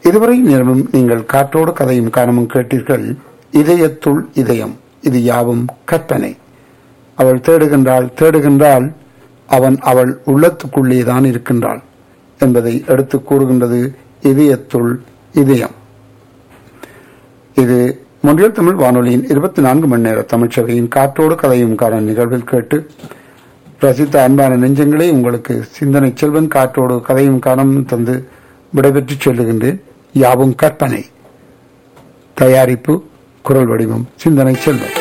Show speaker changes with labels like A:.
A: இதுவரை நேரமும் நீங்கள் காற்றோடு கதையும் காணமும் கேட்டீர்கள் இதயத்துள் இதயம் இது யாவும் கற்பனை அவள் தேடுகின்றாள் தேடுகின்றாள் அவன் அவள் உள்ளத்துக்குள்ளே தான் இருக்கின்றாள் என்பதை எடுத்து கூறுகின்றது இதயத்துள் இதயம் இது மொழியல் தமிழ் வானொலியின் இருபத்தி நான்கு மணி நேர தமிழ்ச்சபையின் காற்றோடு கதையும் காண நிகழ்வில் கேட்டு ரசித்த அன்பான நெஞ்சங்களே உங்களுக்கு சிந்தனை செல்வன் காற்றோடு கதையும் காணமும் தந்து விடைபெற்று சொல்லுகின்றேன் யாவும் கற்பனை தயாரிப்பு குரல் வடிவம் சிந்தனை செல்வன்